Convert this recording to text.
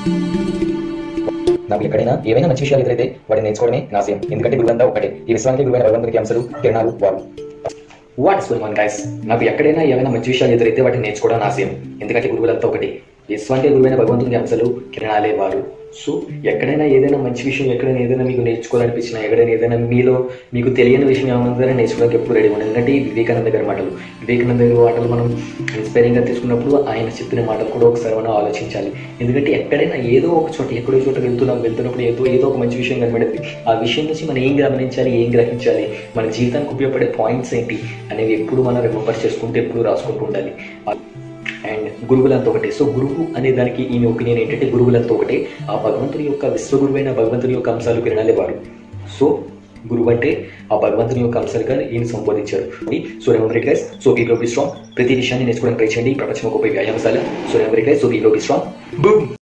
నాకు ఎక్కడైనా ఏవైనా మంచి విషయాలు ఎదురైతే వాటిని నేర్చుకోవడమే నాశయం ఎందుకంటే గురువంతా ఒకటే ఈ విశ్వానికి గురువైన భగవంతునికి అంశాలు కిరణాలు వారు వాట్ ఇస్ గుడ్ గైస్ నాకు ఎక్కడైనా ఏమైనా మంచి విషయాలు ఎదురైతే వాటిని నేర్చుకోవడం నాశయం ఎందుకంటే గురువులంతా ఒకటి విశ్వానికి గురువైన భగవంతునికి అంశాలు కిరణాలే వారు సో ఎక్కడైనా ఏదైనా మంచి విషయం ఎక్కడైనా ఏదైనా మీకు నేర్చుకోవాలనిపించినా ఎక్కడైనా ఏదైనా మీలో మీకు తెలియని విషయం ఏమైనా నేర్చుకోవడానికి ఎప్పుడు రెడీ ఉండదు ఎందుకంటే ఈ వివేకానంద గారి మాటలు వివేకానంద గారి మాటలు మనం ఇన్స్పైరింగ్గా తీసుకున్నప్పుడు ఆయన చెప్పిన మాటలు కూడా ఒకసారి మనం ఆలోచించాలి ఎందుకంటే ఎక్కడైనా ఏదో ఒక చోట ఎక్కడో చోట వెళ్తున్నాం వెళ్తున్నప్పుడు ఏదో ఏదో ఒక మంచి విషయం కనబడింది ఆ విషయం నుంచి మనం ఏం గమనించాలి ఏం గ్రహించాలి మన జీవితానికి ఉపయోగపడే పాయింట్స్ ఏంటి అనేవి ఎప్పుడు మనం రిమెంబర్ చేసుకుంటూ ఎప్పుడు రాసుకుంటూ ఉండాలి అండ్ గురువులంతా ఒకటే సో గురువు అనే దానికి ఈయన ఒపీనియన్ ఏంటంటే గురువులంతా ఒకటే ఆ భగవంతుని యొక్క విశ్వగురువైన భగవంతుని యొక్క అంశాలు కిరణాలే వారు సో గురువు అంటే ఆ భగవంతుని యొక్క అంశాలుగా ఈయన సంబోధించారు so remember it guys so we glow be strong ప్రతి విషయాన్ని నేర్చుకోవడానికి ట్రై చేయండి ఈ ప్రపంచం ఒక వ్యాయామశాల so remember it guys so we glow be strong boom